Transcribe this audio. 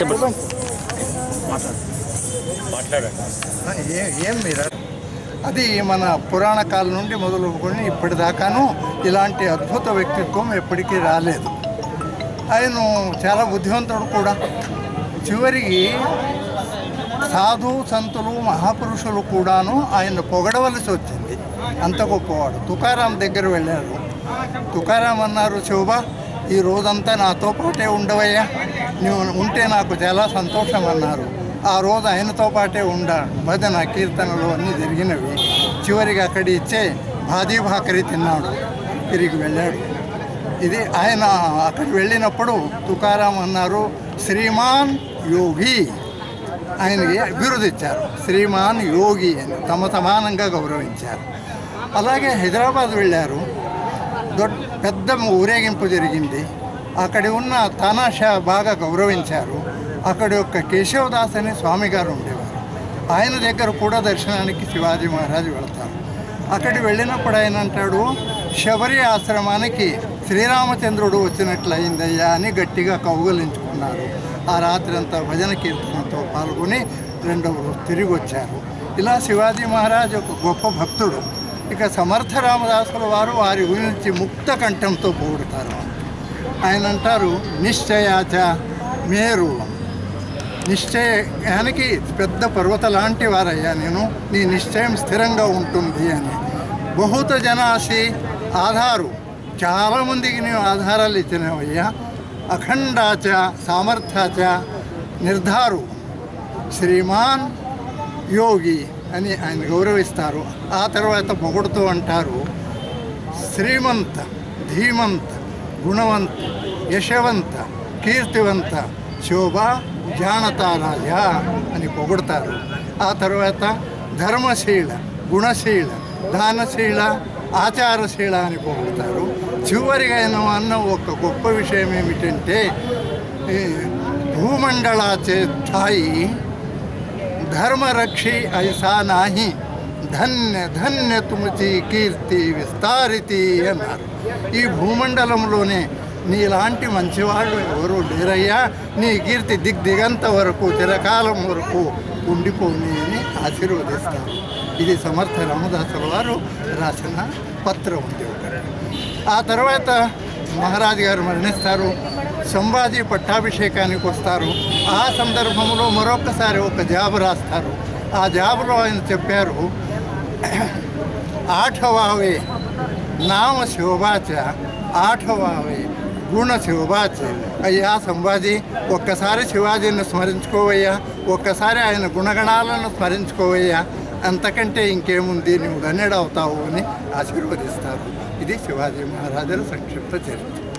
చెప్పండి ఏ- ఏం మీరు అది మన పురాణ కాలం నుండి మొదలుకొని ఇప్పటిదాకాను ఇలాంటి అద్భుత వ్యక్తిత్వం ఎప్పటికీ రాలేదు ఆయన చాలా బుద్ధివంతుడు కూడా చివరికి సాధు సంతులు మహాపురుషులు కూడాను ఆయన పొగడవలసి వచ్చింది అంత గొప్పవాడు తుకారాం దగ్గర వెళ్ళారు తుకారాం అన్నారు శోభ ఈ రోజంతా నాతో పాటే ఉండవయ్యా నువ్వు ఉంటే నాకు చాలా సంతోషం అన్నారు ఆ రోజు ఆయనతో పాటే ఉండాడు భజన కీర్తనలు అన్నీ జరిగినవి చివరికి అక్కడి ఇచ్చే భాదీ భాకరి తిన్నాడు తిరిగి వెళ్ళాడు ఇది ఆయన అక్కడికి వెళ్ళినప్పుడు తుకారాం అన్నారు శ్రీమాన్ యోగి ఆయనకి బిరుదు ఇచ్చారు శ్రీమాన్ యోగి అని తమ సమానంగా గౌరవించారు అలాగే హైదరాబాద్ వెళ్ళారు దొడ్ పెద్ద ఊరేగింపు జరిగింది అక్కడ ఉన్న తానాషా బాగా గౌరవించారు అక్కడ యొక్క కేశవదాస్ అనే స్వామి గారు ఉండేవారు ఆయన దగ్గర కూడా దర్శనానికి శివాజీ మహారాజు వెళతారు అక్కడికి వెళ్ళినప్పుడు ఆయన అంటాడు శబరి ఆశ్రమానికి శ్రీరామచంద్రుడు వచ్చినట్లయిందయ్యా అని గట్టిగా కౌగలించుకున్నారు ఆ రాత్రి అంతా భజన కీర్తనతో పాల్గొని రెండవ రోజు తిరిగి వచ్చారు ఇలా శివాజీ మహారాజ్ ఒక గొప్ప భక్తుడు ఇక సమర్థ రామదాసుల వారు వారి గురించి ముక్త కంఠంతో పొగుడుతారు ఆయన అంటారు నిశ్చయాచ మేరు నిశ్చయానికి పెద్ద పర్వత లాంటి వారయ్యా నేను నీ నిశ్చయం స్థిరంగా ఉంటుంది అని బహుత జనాసి ఆధారు చాలామందికి నేను ఆధారాలు ఇచ్చినవయ్యా అఖండాచ సామర్థ్యాచ నిర్ధారు శ్రీమాన్ యోగి అని ఆయన గౌరవిస్తారు ఆ తర్వాత పొగుడుతూ అంటారు శ్రీమంత ధీమంత గుణవంత యశవంత కీర్తివంత శోభ జానతారాయ అని పొగుడతారు ఆ తర్వాత ధర్మశీల గుణశీల దానశీల ఆచారశీల అని పొగుడతారు చివరిగా ఆయన అన్న ఒక గొప్ప విషయం ఏమిటంటే ఈ భూమండళాచే స్థాయి ధర్మరక్షి ఐసా నాహి ధన్య ధన్య తుమచి కీర్తి విస్తారితి అన్నారు ఈ భూమండలంలోనే నీలాంటి మంచివాళ్ళు ఎవరు లేరయ్యా నీ కీర్తి దిగ్దిగంత వరకు చిరకాలం వరకు ఉండిపోని అని ఆశీర్వదిస్తారు ఇది సమర్థ రామదాసుల వారు రాసిన పత్రం ఉంది ఒకటి ఆ తర్వాత మహారాజు గారు మరణిస్తారు సంభాజీ పట్టాభిషేకానికి వస్తారు ఆ సందర్భంలో మరొకసారి ఒక జాబు రాస్తారు ఆ జాబులో ఆయన చెప్పారు ఆఠవావే నామ శోభాచ ఆఠవావే గుణ శోభాచ అయ్యా సంభాజీ ఒక్కసారి శివాజీని స్మరించుకోవయ్యా ఒక్కసారి ఆయన గుణగణాలను స్మరించుకోవయ్యా అంతకంటే ఇంకేముంది నువ్వు ధన్యుడవుతావు అని ఆశీర్వదిస్తారు ఇది శివాజీ మహారాజుల సంక్షిప్త చరిత్ర